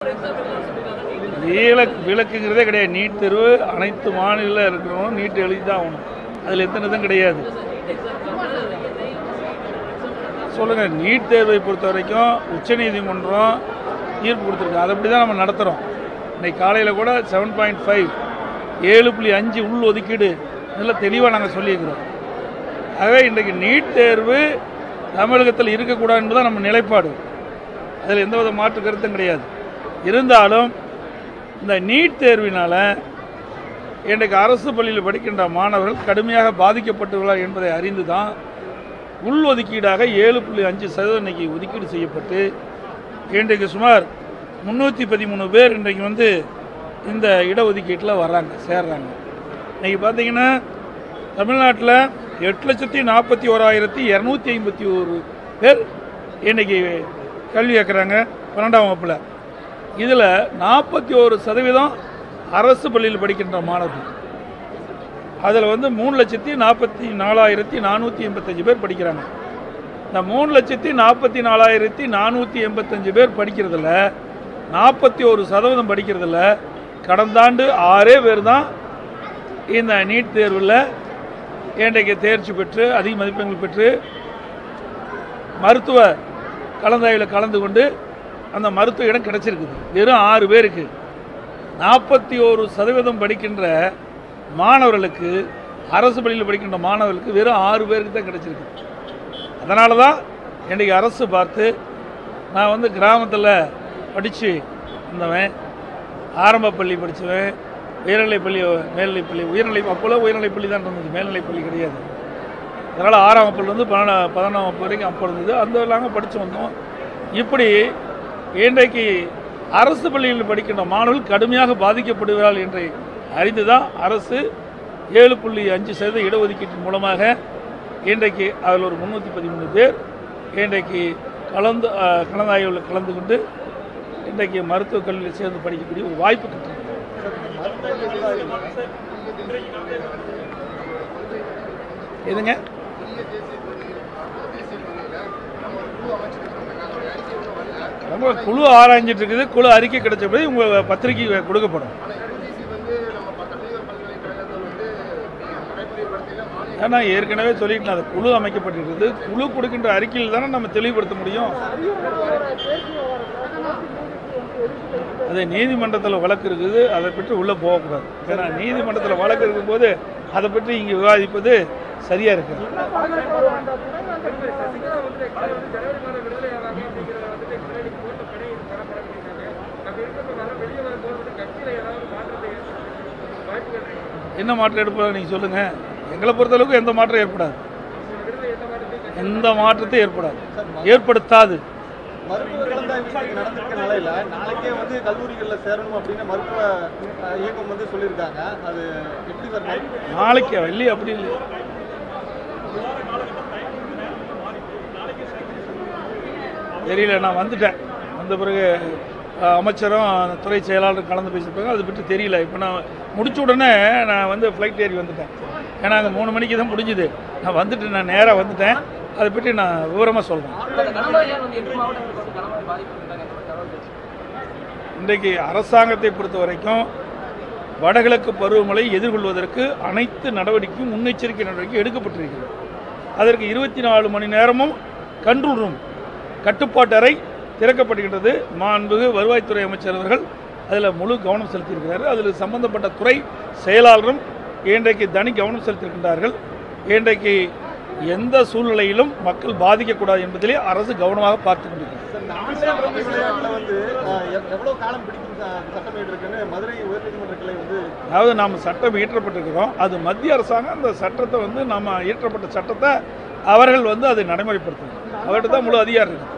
விலக்கு விலக்குங்கிறதே கிடையாது நீட் தேர்வு அனைத்து மாநில இருக்கிறவங்களும் நீட் எழுதி தான் ஆகணும் அதில் எத்தனை இதுவும் கிடையாது சொல்லுங்க நீட் தேர்வை பொறுத்த வரைக்கும் உச்சநீதிமன்றம் தீர்ப்பு கொடுத்துருக்கு அதைப்படி தான் நம்ம நடத்துகிறோம் இன்னைக்கு காலையில் கூட செவன் பாயிண்ட் ஃபைவ் ஏழு புள்ளி அஞ்சு உள் ஒதுக்கீடு இதெல்லாம் தெளிவாக நாங்கள் சொல்லியிருக்கிறோம் ஆகவே இன்றைக்கு நீட் தேர்வு தமிழகத்தில் இருக்கக்கூடாது என்பதுதான் நம்ம நிலைப்பாடு அதில் எந்தவித மாற்று கருத்தும் கிடையாது இருந்தாலும் இந்த நீட் தேர்வினால் இன்றைக்கு அரசு பள்ளியில் படிக்கின்ற மாணவர்கள் கடுமையாக பாதிக்கப்பட்டுள்ளார் என்பதை அறிந்து தான் உள் ஒதுக்கீடாக ஏழு புள்ளி அஞ்சு சதவீதம் இன்னைக்கு ஒதுக்கீடு செய்யப்பட்டு இன்றைக்கு சுமார் முந்நூற்றி பதிமூணு பேர் இன்றைக்கு வந்து இந்த இடஒதுக்கீட்டில் வர்றாங்க சேர்றாங்க இன்னைக்கு பார்த்தீங்கன்னா தமிழ்நாட்டில் எட்டு லட்சத்தி நாற்பத்தி ஓராயிரத்தி இரநூத்தி ஐம்பத்தி ஒரு பேர் இன்னைக்கு கல்வி கேட்குறாங்க பன்னெண்டாம் வகுப்பில் இதில் நாற்பத்தி ஒரு சதவீதம் அரசு பள்ளியில் படிக்கின்ற மாணவர்கள் அதில் வந்து மூணு லட்சத்தி நாற்பத்தி நாலாயிரத்தி நானூற்றி எண்பத்தஞ்சு பேர் படிக்கிறாங்க இந்த மூணு லட்சத்தி நாற்பத்தி நாலாயிரத்தி நானூற்றி எண்பத்தஞ்சு பேர் படிக்கிறதுல நாற்பத்தி ஒரு சதவீதம் படிக்கிறதுல கடந்த ஆண்டு ஆறே பேர் தான் இந்த நீட் தேர்வில் இன்றைக்கு தேர்ச்சி பெற்று அதிக மதிப்பெண்கள் பெற்று மருத்துவ கலந்தாய்வில் கலந்து கொண்டு அந்த மருத்துவ இடம் கிடைச்சிருக்குது வெறும் ஆறு பேருக்கு நாற்பத்தி ஒரு சதவீதம் படிக்கின்ற மாணவர்களுக்கு அரசு பள்ளியில் படிக்கின்ற மாணவர்களுக்கு வெறும் ஆறு பேருக்கு தான் கிடைச்சிருக்கு அதனால தான் இன்றைக்கு அரசு பார்த்து நான் வந்து கிராமத்தில் படித்து வந்தவன் ஆரம்ப பள்ளி படித்தவன் உயர்நிலைப் பள்ளி மேல்நிலைப் பள்ளி உயர்நிலை அப்போல்லாம் உயர்நிலைப் பள்ளி தான் இருந்தது மேல்நிலைப் பள்ளி கிடையாது அதனால் ஆறாம் வகுப்புலேருந்து பன்னெண்டா பதினொன்றாம் வகுப்பு வரைக்கும் அப்போ இருந்தது அந்த நாங்கள் படித்து வந்தோம் இப்படி இன்றைக்கு அரசு பள்ளியில் படிக்கின்ற மாணவர்கள் கடுமையாக பாதிக்கப்படுகிறார்கள் என்று அறிந்து தான் அரசு ஏழு புள்ளி அஞ்சு சதவீத இடஒதுக்கீட்டின் மூலமாக இன்றைக்கு அதில் ஒரு முந்நூற்றி பதிமூணு பேர் இன்றைக்கு கலந்து அஹ், கலந்தாய்வில் கலந்து கொண்டு இன்றைக்கு மருத்துவக் கல்வியில் சேர்ந்து படிக்கக்கூடிய ஒரு வாய்ப்பு கிட்டிருக்கு எதுங்க நம்ம குழு ஆராய்ஞ்சிட்டு இருக்குது குழு அறிக்கை கிடைச்ச பிறகு உங்க பத்திரிக்கை கொடுக்கப்படும் ஏன்னா ஏற்கனவே சொல்லிட்டு அந்த குழு அமைக்கப்பட்டிருக்குது குழு கொடுக்கின்ற அறிக்கையில் தானே நம்ம தெளிவுபடுத்த முடியும் அது நீதிமன்றத்தில் வழக்கு இருக்குது அதை பற்றி உள்ளே போகக்கூடாது ஏன்னா நீதிமன்றத்தில் வழக்கு இருக்கும்போது அதை பற்றி இங்கே விவாதிப்பது சரியா இருக்கு என்ன மாற்றம் எடுப்பதாக நீங்கள் சொல்லுங்க எங்களை பொறுத்தளவுக்கு எந்த மாற்றம் ஏற்படாது எந்த மாற்றத்தையும் ஏற்படாது ஏற்படுத்தாது மருத்துவ கலந்தாய்வு இன்னைக்கு நடந்திருக்க நிலையில நாளைக்கே வந்து கல்லூரிகள்ல சேரணும் அப்படின்னு மருத்துவ அஹ், இயக்கம் வந்து சொல்லியிருக்காங்க அது எப்படி சார் மருத்துவ- நாளைக்கு இல்லையே அப்படி இல்லை தெரியல நான் வந்துட்டேன் வந்த பிறகு அஹ், அமைச்சரும் அந்த துறை செயலாளரும் கலந்து பேசியிருப்பாங்க அதை பற்றி தெரியல இப்போ நான் முடிச்ச உடனே நான் வந்து ஃப்ளைட் ஏறி வந்துட்டேன் ஏன்னா அங்கே மூணு மணிக்கு தான் முடிஞ்சுது நான் வந்துட்டு நான் நேராக வந்துட்டேன் அதை பற்றி நான் விவரமாக சொல்கிறேன் கணவாய்யால் வந்து எட்டு மாவட்டங்களுக்கு வந்து கணவாய் பாதிக்கப்பட்டாங்க அந்த மாதிரி தகவல் கிடைச்சு இன்றைக்கு அரசாங்கத்தை பொறுத்த வரைக்கும் வடகிழக்கு பருவமழை எதிர்கொள்வதற்கு அனைத்து நடவடிக்கையும் முன்னெச்சரிக்கை நடவடிக்கை எடுக்கப்பட்டிருக்கிறது அதற்கு இருபத்தி நாலு மணி நேரமும் கண்ட்ரோல் ரூம் கட்டுப்பாட்டு அறை திறக்கப்படுகின்றது மாண்புகு வருவாய்த்துறை அமைச்சர் அவர்கள் அதில் முழு கவனம் செலுத்தியிருக்கிறார் அதில் சம்பந்தப்பட்ட துறை செயலாளரும் இன்றைக்கு தனி கவனம் செலுத்தியிருக்கின்றார்கள் இன்றைக்கு எந்த சூழ்நிலையிலும் மக்கள் பாதிக்கக்கூடாது என்பதிலே அரசு கவனமாக பார்த்து கொண்டிருக்கிறது சார் இந்த ஆசிரியர் கல்வி விளையாட்டுல வந்து அஹ், எவ்- எவ்வளவு காலம் பிடிக்கும் ச- சட்டம் இருக்குன்னு மதுரை உயர்நீதிமன்ற கிளை வந்து அதாவது நாம் சட்டம் இயற்றப்பட்டிருக்கிறோம் அது மத்திய அரசாங்கம் அந்த சட்டத்தை வந்து நம்ம இயற்றப்பட்ட சட்டத்தை அவர்கள் வந்து அதை நடைமுறைப்படுத்தணும் அவர்கிட்ட தான் முழு அதிகாரம் இருக்கு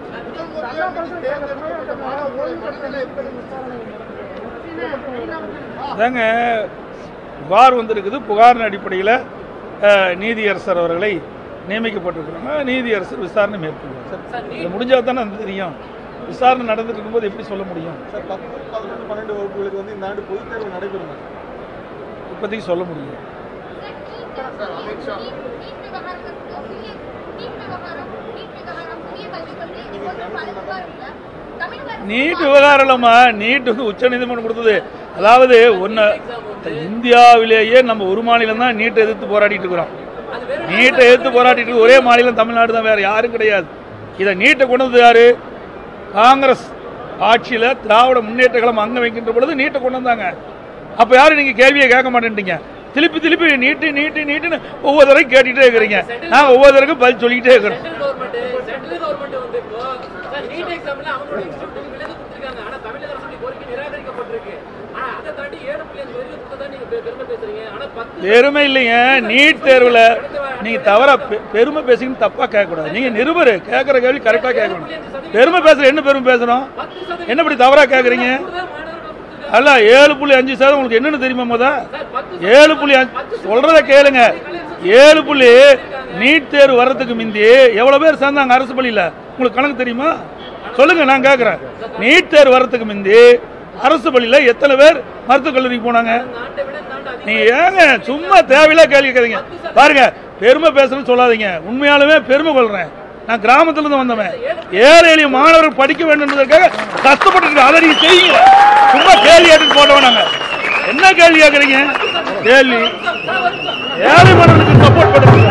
அதாங்க புகார் வந்திருக்குது புகாரின் அடிப்படையில் அஹ், நீதியரசர் அவர்களை நியமிக்கப்பட்டிருக்கிறாங்க நீதியரசர் விசாரணை மேற்கொள்வார் இது முடிஞ்சால் தானே அது தெரியும் விசாரணை நடந்துட்டு இருக்கும்போது எப்படி சொல்ல முடியும் சார் பத்து பதினொன்று பன்னெண்டு வகுப்புகளுக்கு வந்து இந்த ஆண்டு பொதுத் தேர்வு நடைபெறும் இப்போதைக்கு சொல்ல முடியும் நீட் விவகாரம் நீட் விவகாரம் நீட் விவகாரம் புதிய கல்விக் கொள்கை இது போன்ற பல விவகாரங்கள நீட் விவகாரம் இல்லம்மா நீட் வந்து உச்ச நீதிமன்றம் கொடுத்தது அதாவது ஒன்று இந்தியாவிலேயே நம்ம ஒரு மாநிலம் தான் நீட்டை எதிர்த்து போராடிட்டு இருக்கிறோம் நீட்டை எதிர்த்து போராடிட்டு இருக்க ஒரே மாநிலம் தமிழ்நாடு தான் வேற யாரும் கிடையாது இதை நீட்டை கொண்டு வந்தது யாரு காங்கிரஸ் ஆட்சியில திராவிட முன்னேற்ற கழகம் அங்க வைக்கின்ற பொழுது நீட்டை கொண்டு வந்தாங்க அப்ப யாரும் நீங்க கேள்வியை கேட்க மாட்டேன்ட்டீங்க திருப்பி திருப்பி நீட்டு நீட்டு நீட்டுன்னு ஒவ்வொரு தடவை கேட்டுட்டே இருக்கிறீங்க நான் ஒவ்வொரு தடவைக்கும் பதில் சொல்லிக்கிட்டே இருக்கிறேன் சென்ட்ரல் கவர்மெண்ட் சென்ட்ரல் கவர்மெண்ட் வந்து இப்போ சார் நீட் எக்ஸாம்ல அவங்களோட இன்ஸ்டியூட் விலக்கு கொடுத்துருக்காங்க ஆனா தமிழக அரசுடைய கோரிக்கை நிராகரிக்கப்பட்டிருக்கு ஆனா அதை தாண்டி ஏழு புள்ளி அஞ்சு வரைக்கும் கொடுத்ததா நீங்க பெ- பெருமை பேசுறீங்க ஆனா பத்து பெருமை இல்லைங்க நீட் தேர்வுல நீங்க தவறா பெ- பெருமை பேசிக்கின்னு தப்பா கேட்கக்கூடாது நீங்க நிருபர் கேட்கற கேள்வி கரெக்டா கேட்கணும் பெருமை பேசுற என்ன பெருமை பேசணும் பத்து சதவீதம் என்ன இப்படி தவறா கேட்கறீங்க கூடுதல் மாணவர்கள் கொடுத்துருக்காங்க அல்ல ஏழு புள்ளி அஞ்சு சதவீதம் உங்களுக்கு என்னன்னு தெரியுமா முத சார் பத்து ஏழு புள்ளி அஞ்சு சொல்றத கேளுங்க ஏழு புள்ளி நீட் தேர்வு வர்றதுக்கு முந்தி எவ்வளவு பேர் சேர்ந்தாங்க அரசு பள்ளியில உங்களுக்கு கணக்கு தெரியுமா சொல்லுங்க நான் கேட்கறேன் நீட் தேர்வு வர்றதுக்கு முந்தி அரசு பள்ளியில எத்தனை பேர் மருத்துவக் கல்லூரிக்கு போனாங்க இந்த ஆண்டை விட இந்த ஆண்டு அதிகம் நீங்க ஏங்க சும்மா தேவையில்ல கேள்வி கேட்குறீங்க பாருங்க பெருமை பேசணும்னு சொல்லாதீங்க உண்மையாலுமே பெருமை கொள்றேன் நான் கிராமத்துல இருந்து வந்தவன் ஏழை எளிய மாணவர்கள் படிக்க வேண்டும் என்பதற்காக கஷ்டப்பட்டு இருக்கேன். அதை நீங்க செய்யுங்க சும்மா கேள்வி கேட்டு போட்டவன் நாங்க என்ன கேள்வி கேட்குறீங்க கேள்வி ஏழை மாணவர்களுக்கு சப்போர்ட் பண்ணுங்க